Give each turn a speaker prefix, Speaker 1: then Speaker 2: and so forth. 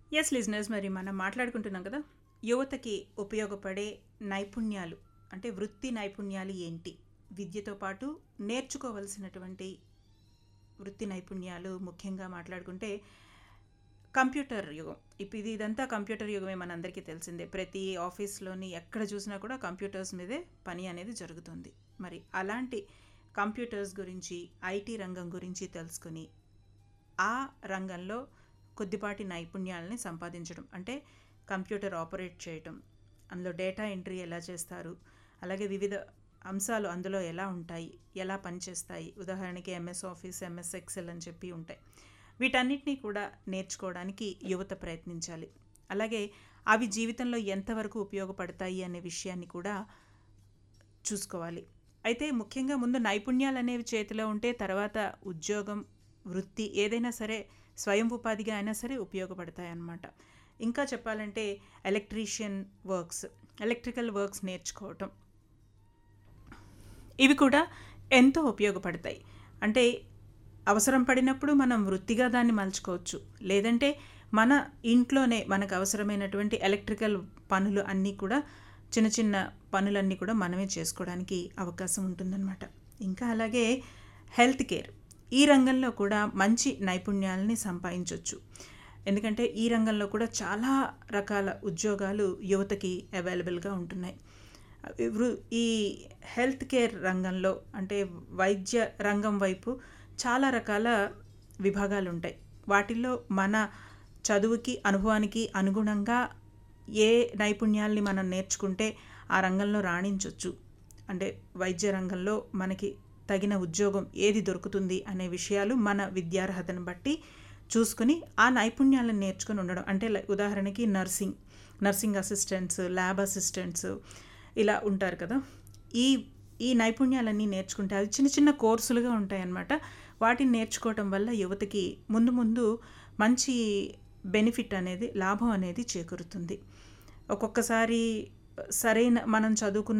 Speaker 1: yes లిజినెస్ మరి మనం మాట్లాడుకుంటున్నాం కదా యువతకి ఉపయోగపడే నైపుణ్యాలు అంటే వృత్తి నైపుణ్యాలు ఏంటి విద్యతో పాటు నేర్చుకోవలసినటువంటి వృత్తి నైపుణ్యాలు ముఖ్యంగా మాట్లాడుకుంటే కంప్యూటర్ యుగం ఇప్పుడు ఇది ఇదంతా కంప్యూటర్ యుగమే మనందరికీ తెలిసిందే ప్రతి ఆఫీస్లోని ఎక్కడ చూసినా కూడా కంప్యూటర్స్ మీదే పని అనేది జరుగుతుంది మరి అలాంటి కంప్యూటర్స్ గురించి ఐటీ రంగం గురించి తెలుసుకుని ఆ రంగంలో కొద్దిపాటి నైపుణ్యాలని సంపాదించడం అంటే కంప్యూటర్ ఆపరేట్ చేయటం అందులో డేటా ఎంట్రీ ఎలా చేస్తారు అలాగే వివిధ అంశాలు అందులో ఎలా ఉంటాయి ఎలా పనిచేస్తాయి ఉదాహరణకి ఎంఎస్ ఆఫీస్ ఎంఎస్ ఎక్సెల్ అని చెప్పి ఉంటాయి వీటన్నిటినీ కూడా నేర్చుకోవడానికి యువత ప్రయత్నించాలి అలాగే అవి జీవితంలో ఎంతవరకు ఉపయోగపడతాయి అనే విషయాన్ని కూడా చూసుకోవాలి అయితే ముఖ్యంగా ముందు నైపుణ్యాలు అనేవి చేతిలో ఉంటే తర్వాత ఉద్యోగం వృత్తి ఏదైనా సరే స్వయం ఉపాధిగా అయినా సరే ఉపయోగపడతాయి అన్నమాట ఇంకా చెప్పాలంటే ఎలక్ట్రీషియన్ వర్క్స్ ఎలక్ట్రికల్ వర్క్స్ నేర్చుకోవటం ఇవి కూడా ఎంతో ఉపయోగపడతాయి అంటే అవసరం పడినప్పుడు మనం వృత్తిగా దాన్ని మలుచుకోవచ్చు లేదంటే మన ఇంట్లోనే మనకు అవసరమైనటువంటి ఎలక్ట్రికల్ పనులు అన్నీ కూడా చిన్న చిన్న పనులన్నీ కూడా మనమే చేసుకోవడానికి అవకాశం ఉంటుందన్నమాట ఇంకా అలాగే హెల్త్ కేర్ ఈ రంగంలో కూడా మంచి నైపుణ్యాలని సంపాదించవచ్చు ఎందుకంటే ఈ రంగంలో కూడా చాలా రకాల ఉద్యోగాలు యువతకి అవైలబుల్గా ఉంటున్నాయి వృ- ఈ హెల్త్ కేర్ రంగంలో అంటే వైద్య రంగం వైపు చాలా రకాల విభాగాలు ఉంటాయి వాటిల్లో మన చదువుకి అనుభవానికి అనుగుణంగా ఏ నైపుణ్యాల్ని మనం నేర్చుకుంటే ఆ రంగంలో రాణించవచ్చు అంటే వైద్య రంగంలో మనకి తగిన ఉద్యోగం ఏది దొరుకుతుంది అనే విషయాలు మన విద్యార్హతను బట్టి చూసుకుని ఆ నైపుణ్యాలను నేర్చుకుని ఉండడం అంటే లై- ఉదాహరణకి nursing nursing assistants lab assistants ఇలా ఉంటారు కదా ఈ ఈ నైపుణ్యాలన్నీ నేర్చుకుంటే అవి చిన్న చిన్న కోర్సులుగా ఉంటాయన్నమాట వాటిని నేర్చుకోవటం వల్ల యువతకి ముందు ముందు మంచి బెనిఫిట్ అనేది లాభం అనేది చేకూరుతుంది ఒక్కొక్కసారి సరైన మనం చదువుకున్న